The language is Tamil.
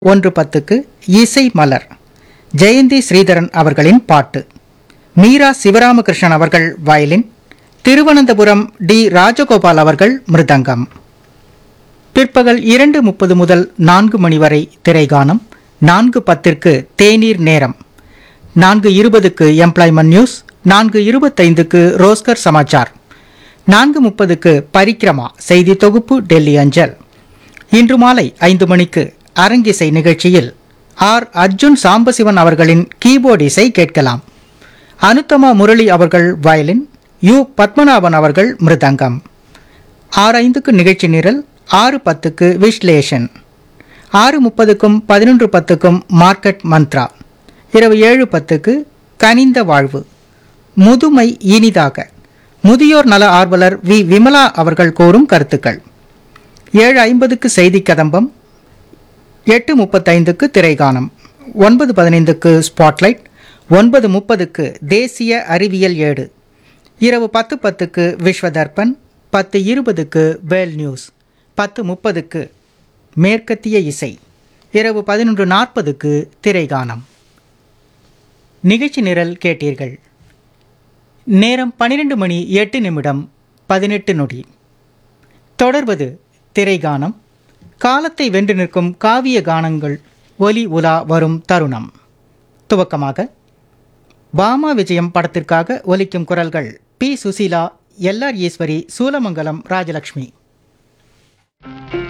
ஒன்று பத்துக்கு இசை மலர் ஜெயந்தி ஸ்ரீதரன் அவர்களின் பாட்டு மீரா சிவராமகிருஷ்ணன் அவர்கள் வயலின் திருவனந்தபுரம் டி ராஜகோபால் அவர்கள் மிருதங்கம் பிற்பகல் இரண்டு முப்பது முதல் நான்கு மணி வரை திரைகானம் நான்கு பத்திற்கு தேநீர் நேரம் நான்கு இருபதுக்கு எம்ப்ளாய்மெண்ட் நியூஸ் நான்கு இருபத்தைந்துக்கு ரோஸ்கர் சமாச்சார் நான்கு முப்பதுக்கு பரிக்கிரமா செய்தி தொகுப்பு டெல்லி அஞ்சல் இன்று மாலை ஐந்து மணிக்கு அரங்கிசை நிகழ்ச்சியில் ஆர் அர்ஜுன் சாம்பசிவன் அவர்களின் கீபோர்ட் இசை கேட்கலாம் அனுத்தமா முரளி அவர்கள் வயலின் யு பத்மநாபன் அவர்கள் மிருதங்கம் ஆறு ஐந்துக்கு நிகழ்ச்சி நிரல் ஆறு பத்துக்கு விஸ்லேஷன் ஆறு முப்பதுக்கும் பதினொன்று பத்துக்கும் மார்க்கெட் மந்த்ரா இரவு ஏழு பத்துக்கு கனிந்த வாழ்வு முதுமை இனிதாக முதியோர் நல ஆர்வலர் வி விமலா அவர்கள் கூறும் கருத்துக்கள் ஏழு ஐம்பதுக்கு செய்தி கதம்பம் எட்டு முப்பத்தைந்துக்கு திரைகானம் ஒன்பது பதினைந்துக்கு ஸ்பாட்லைட் ஒன்பது முப்பதுக்கு தேசிய அறிவியல் ஏடு இரவு பத்து பத்துக்கு விஸ்வதர்பன் பத்து இருபதுக்கு வேல் நியூஸ் பத்து முப்பதுக்கு மேற்கத்திய இசை இரவு பதினொன்று நாற்பதுக்கு திரைகானம் நிகழ்ச்சி நிரல் கேட்டீர்கள் நேரம் பன்னிரண்டு மணி எட்டு நிமிடம் பதினெட்டு நொடி தொடர்வது திரைகானம் காலத்தை வென்று நிற்கும் காவிய கானங்கள் ஒலி உலா வரும் தருணம் துவக்கமாக பாமா விஜயம் படத்திற்காக ஒலிக்கும் குரல்கள் பி சுசீலா எல்ஆர் ஈஸ்வரி சூலமங்கலம் ராஜலக்ஷ்மி